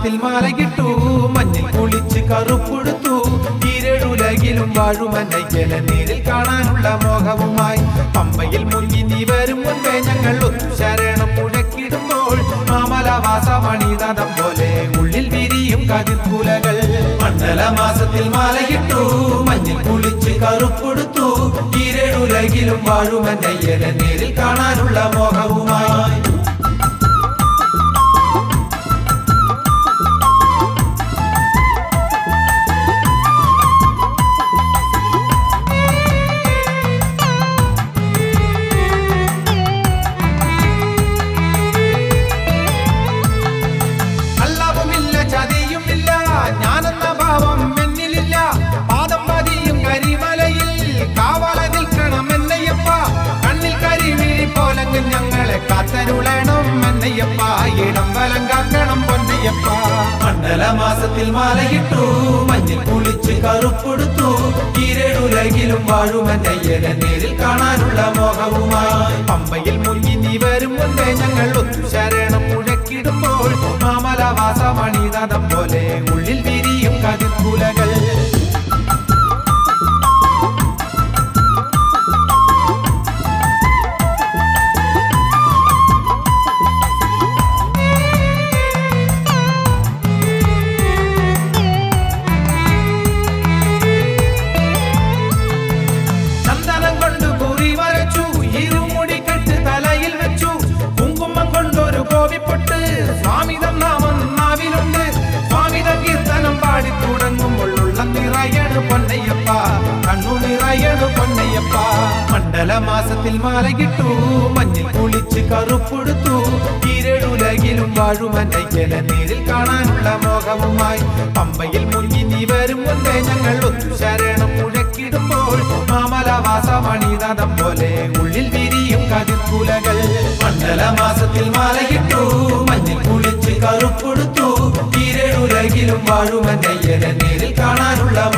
മാസത്തിൽ മാലകിട്ടു മഞ്ഞിൽ കുളിച്ച് കറുപ്പെടുത്തു ഈരഴുലകിലും വാഴുമന്നയ്ക്കല നേരിൽ കാണാനുള്ള മോഹവുമായി പമ്പയിൽ മുങ്ങി നീ വരും മുൻപേ ഞങ്ങൾ ഒത്തു ശരണം മുഴക്കിടുമ്പോൾ മാമലവാസമണിതം പോലെ ഉള്ളിൽ വിരിയും കതിർക്കുലകൾ മണ്ഡല മാസത്തിൽ മാലകിട്ടു മഞ്ഞിൽ കുളിച്ച് കറുപ്പെടുത്തു ഈരഴുലകിലും വാഴുമന്നയ്യല നേരിൽ കാണാനുള്ള മോഹവുമായി കള്ളവുമില്ല ചതിയുമില്ല ഞാനെന്ന ഭാവം എന്നിലില്ല പാദം പതിയും കരിമലയിൽ കാവല നിൽക്കണം എന്നയ്യപ്പ കണ്ണിൽ കരിമിഴി പോലങ്ങ് ഞങ്ങളെ കാത്തരുളണം എന്നയ്യപ്പ ഇടം വലം കാക്കണം പൊന്നയ്യപ്പ മണ്ഡല മാസത്തിൽ മാലയിട്ടു മഞ്ഞിൽ കുളിച്ച് കറുപ്പെടുത്തു ഈരടുലകിലും വാഴുമന്നയ്യനെ നേരിൽ കാണാനുള്ള മോഹവുമായി പമ്പയിൽ മുങ്ങി നീ വരും മുൻപേ ഞങ്ങൾ ഒത്തു ശരണം മുഴക്കിടുമ്പോൾ മാമലവാസമണിതം പോലെ ഉള്ളിൽ വിരിയും കതിർക്കുലകൾ ചന്ദനം കൊണ്ട് കുറി വരച്ചു ഇരുമുടി കെട്ട് തലയിൽ വെച്ചു കുങ്കുമം കൊണ്ടൊരു കോവിപ്പൊട്ട് സ്വാമിതം നാമം നാവിലുണ്ട് സ്വാമിതം കീർത്തനം പാടി തുടങ്ങുമ്പോൾ ഉള്ളം നിറയണു പൊന്നയ്യപ്പ കണ്ണു നിറയണു പൊന്നയ്യപ്പ മണ്ഡല മാസത്തിൽ മാലകിട്ടു മഞ്ഞിൽ കുളിച്ച് കറുപ്പെടുത്തു ഈരടുലകിലും വാഴുമന്നയ്ക്കല നേരിൽ കാണാനുള്ള മോഹവുമായി പമ്പയിൽ മുങ്ങി നീ വരും മുൻപേ ഞങ്ങൾ ഒത്തു ശരണം മുഴക്കിടുമ്പോൾ മാമലവാസമണിതം പോലെ ഉള്ളിൽ വിരിയും കതിർക്കുലകൾ മണ്ഡല മാസത്തിൽ മാലകിട്ടു മഞ്ഞിൽ കുളിച്ച് കറുപ്പെടുത്തു ഈരടുലകിലും വാഴുമന്നയ്യല നേരിൽ കാണാനുള്ള